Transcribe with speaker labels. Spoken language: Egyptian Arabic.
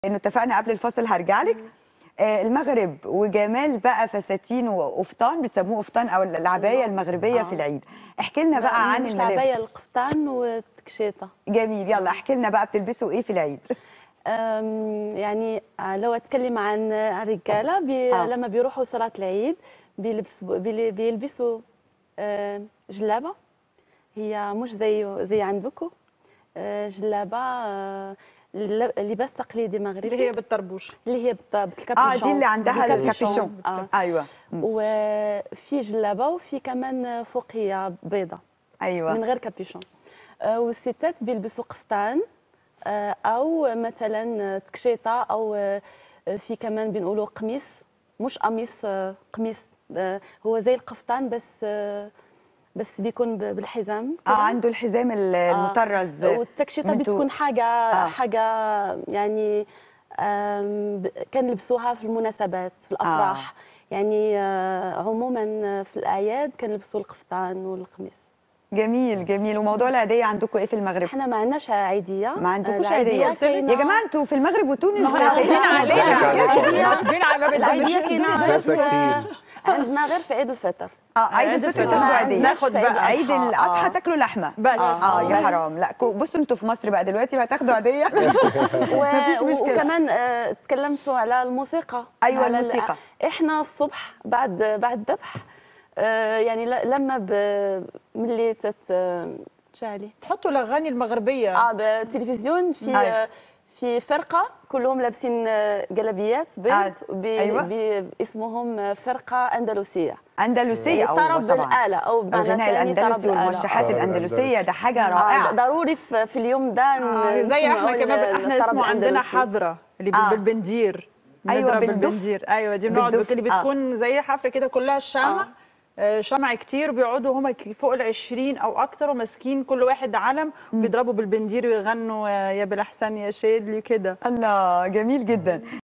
Speaker 1: انه اتفقنا قبل الفاصل هرجع لك آه، المغرب وجمال بقى فساتين وقفطان بيسموه قفطان او العبايه المغربيه
Speaker 2: آه.
Speaker 1: في العيد احكي لنا بقى عن
Speaker 2: مش العبايه
Speaker 1: الملابس
Speaker 2: القفطان والتكشيطه
Speaker 1: جميل يلا احكي لنا بقى بتلبسوا ايه في العيد
Speaker 2: أم، يعني آه، لو اتكلم عن عن الرجاله بي
Speaker 1: آه.
Speaker 2: لما بيروحوا صلاه العيد بيلبسوا بيل- بيلبسوا آه، جلابه هي مش زي زي عندكم آه، جلابه آه، ل- لباس تقليدي مغربي
Speaker 3: اللي هي بالطربوش
Speaker 2: اللي هي بالط- بالكابيشون
Speaker 1: اه دي اللي عندها
Speaker 2: بالكابيشون.
Speaker 1: الكابيشون
Speaker 2: آه.
Speaker 1: ايوه مم.
Speaker 2: وفي جلابه وفي كمان فوقيه بيضه من
Speaker 1: ايوه
Speaker 2: غير كابيشون آه، والستات بيلبسوا قفطان آه، او مثلا تكشيطه او آه، في كمان بنقولوا قميص مش قميص آه، قميص آه، هو زي القفطان بس آه، بس بيكون ب- بالحزام
Speaker 1: اه
Speaker 2: كده.
Speaker 1: عنده الحزام ال- المطرز
Speaker 2: والتكشيطه
Speaker 1: منتو-
Speaker 2: بتكون حاجه
Speaker 1: آه.
Speaker 2: حاجه يعني آم، ب- كنلبسوها في المناسبات في الافراح يعني آه، عموما في الاعياد كنلبسوا القفطان والقميص
Speaker 1: جميل جميل وموضوع العيديه عندكم ايه في المغرب
Speaker 2: احنا ما عندناش عيديه
Speaker 1: ما عندكوش
Speaker 2: العيدية
Speaker 1: عيديه
Speaker 2: كاينة-
Speaker 1: يا جماعه انتوا في المغرب وتونس
Speaker 3: ما هو
Speaker 1: كاينة
Speaker 3: غصبين علينا
Speaker 2: العيدية-
Speaker 3: غصبين على باب
Speaker 2: العيدية
Speaker 3: الدمشق
Speaker 2: كاينة غير في عندنا غير في عيد الفطر
Speaker 1: اه عيد
Speaker 3: عيد
Speaker 1: الفطر
Speaker 3: الفطر.
Speaker 1: تاخدوا
Speaker 2: ما
Speaker 1: عيديه
Speaker 2: عندناش
Speaker 3: ناخد
Speaker 2: في عيد
Speaker 3: بقى
Speaker 1: عيد
Speaker 2: الأضحى.
Speaker 1: الاضحى
Speaker 2: آه.
Speaker 1: تاكلوا لحمه
Speaker 3: بس
Speaker 1: اه يا
Speaker 2: بس.
Speaker 1: حرام لا كو- بصوا انتوا في مصر بقى دلوقتي وهتاخدوا عيديه
Speaker 2: و...
Speaker 1: مفيش مشكلة.
Speaker 2: وكمان آه، تكلمتوا على الموسيقى
Speaker 1: أيوة،
Speaker 2: على ال-
Speaker 1: الموسيقى.
Speaker 2: احنا الصبح بعد بعد الذبح آه، يعني ل- لما ب... ملي تت تشعلي
Speaker 3: تحطوا الاغاني المغربيه
Speaker 2: اه بالتلفزيون في
Speaker 1: أيوة.
Speaker 2: في فرقه كلهم لابسين آه، جلابيات
Speaker 1: آه،
Speaker 2: بيض ب...
Speaker 1: أيوة.
Speaker 2: ب... اسمهم فرقه اندلسيه
Speaker 1: اندلسيه او
Speaker 2: طرب
Speaker 1: طبعا
Speaker 2: الآلة أو بمعنى
Speaker 1: الغناء
Speaker 2: ثاني طرب
Speaker 1: الاندلسي
Speaker 2: الآلة
Speaker 1: والموشحات
Speaker 4: آه،
Speaker 1: الاندلسيه
Speaker 4: الأندلسي.
Speaker 1: ده حاجه
Speaker 2: آه،
Speaker 1: رائعه
Speaker 2: ضروري في في اليوم ده
Speaker 3: آه،
Speaker 2: ن-
Speaker 3: زي احنا
Speaker 2: نسمعوا
Speaker 3: كمان
Speaker 2: ال-
Speaker 3: احنا
Speaker 2: الطرب
Speaker 3: اسمه عندنا
Speaker 2: الأندلسي.
Speaker 3: حضره اللي
Speaker 1: آه.
Speaker 3: بالبندير
Speaker 1: أيوة،
Speaker 3: نضرب
Speaker 1: بالدف.
Speaker 3: بالبندير ايوه دي بنقعد
Speaker 1: بالدف،
Speaker 3: اللي
Speaker 1: آه.
Speaker 3: بتكون زي حفله كده كلها الشمع آه، شمع كتير بيقعدوا هما ك- فوق ال 20 او اكتر وماسكين كل واحد علم وبيضربوا بالبندير ويغنوا آه، يا بالاحسن يا شادلي كده
Speaker 1: الله جميل جدا